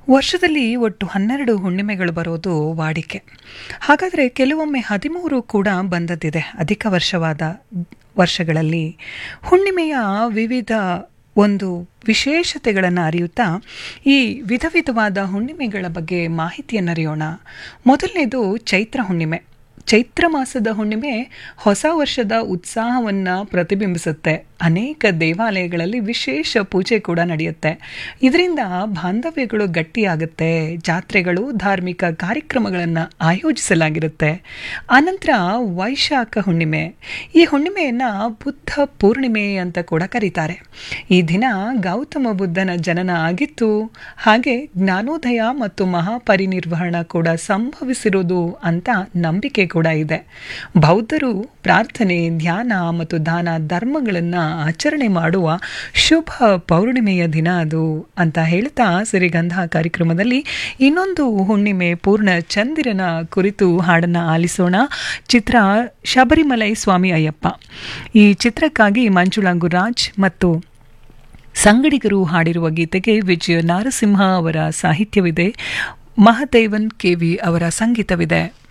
ವರ್ಷದಲ್ಲಿ ಒಟ್ಟು ಹನ್ನೆರಡು ಹುಣ್ಣಿಮೆಗಳು ಬರೋದು ವಾಡಿಕೆ ಹಾಗಾದರೆ ಕೆಲವೊಮ್ಮೆ ಹದಿಮೂರು ಕೂಡ ಬಂದದ್ದಿದೆ ಅಧಿಕ ವರ್ಷವಾದ ವರ್ಷಗಳಲ್ಲಿ ಹುಣ್ಣಿಮೆಯ ವಿವಿಧ ಒಂದು ವಿಶೇಷತೆಗಳನ್ನು ಅರಿಯುತ್ತಾ ಈ ವಿಧ ವಿಧವಾದ ಹುಣ್ಣಿಮೆಗಳ ಬಗ್ಗೆ ಮಾಹಿತಿಯನ್ನರಿಯೋಣ ಮೊದಲನೇದು ಚೈತ್ರ ಹುಣ್ಣಿಮೆ ಚೈತ್ರ ಮಾಸದ ಹುಣ್ಣಿಮೆ ಹೊಸ ವರ್ಷದ ಉತ್ಸಾಹವನ್ನು ಪ್ರತಿಬಿಂಬಿಸುತ್ತೆ ಅನೇಕ ದೇವಾಲಯಗಳಲ್ಲಿ ವಿಶೇಷ ಪೂಜೆ ಕೂಡ ನಡೆಯುತ್ತೆ ಇದರಿಂದ ಬಾಂಧವ್ಯಗಳು ಗಟ್ಟಿಯಾಗುತ್ತೆ ಜಾತ್ರೆಗಳು ಧಾರ್ಮಿಕ ಕಾರ್ಯಕ್ರಮಗಳನ್ನು ಆಯೋಜಿಸಲಾಗಿರುತ್ತೆ ಆನಂತರ ವೈಶಾಖ ಹುಣ್ಣಿಮೆ ಈ ಹುಣ್ಣಿಮೆಯನ್ನು ಬುದ್ಧ ಪೂರ್ಣಿಮೆ ಅಂತ ಕೂಡ ಕರೀತಾರೆ ಈ ದಿನ ಗೌತಮ ಬುದ್ಧನ ಜನನ ಆಗಿತ್ತು ಹಾಗೆ ಜ್ಞಾನೋದಯ ಮತ್ತು ಮಹಾಪರಿನಿರ್ವಹಣ ಕೂಡ ಸಂಭವಿಸಿರೋದು ಅಂತ ನಂಬಿಕೆ ಕೂಡ ಇದೆ ಬೌದ್ಧರು ಪ್ರಾರ್ಥನೆ ಧ್ಯಾನ ಮತ್ತು ದಾನ ಧರ್ಮಗಳನ್ನು ಆಚರಣೆ ಮಾಡುವ ಶುಭ ಪೌರ್ಣಿಮೆಯ ದಿನ ಅದು ಅಂತ ಹೇಳ್ತಾ ಸಿರಿಗಂಧ ಕಾರ್ಯಕ್ರಮದಲ್ಲಿ ಇನ್ನೊಂದು ಹುಣ್ಣಿಮೆ ಪೂರ್ಣ ಚಂದಿರನ ಕುರಿತು ಹಾಡನ್ನು ಆಲಿಸೋಣ ಚಿತ್ರ ಶಬರಿಮಲೈ ಸ್ವಾಮಿ ಅಯ್ಯಪ್ಪ ಈ ಚಿತ್ರಕ್ಕಾಗಿ ಮಂಜುಳಾ ಗುರಾಜ್ ಮತ್ತು ಸಂಗಡಿಗರು ಹಾಡಿರುವ ಗೀತೆಗೆ ವಿಜಯ ನಾರಸಿಂಹ ಅವರ ಸಾಹಿತ್ಯವಿದೆ ಮಹದೇವನ್ ಕೆವಿ ಅವರ ಸಂಗೀತವಿದೆ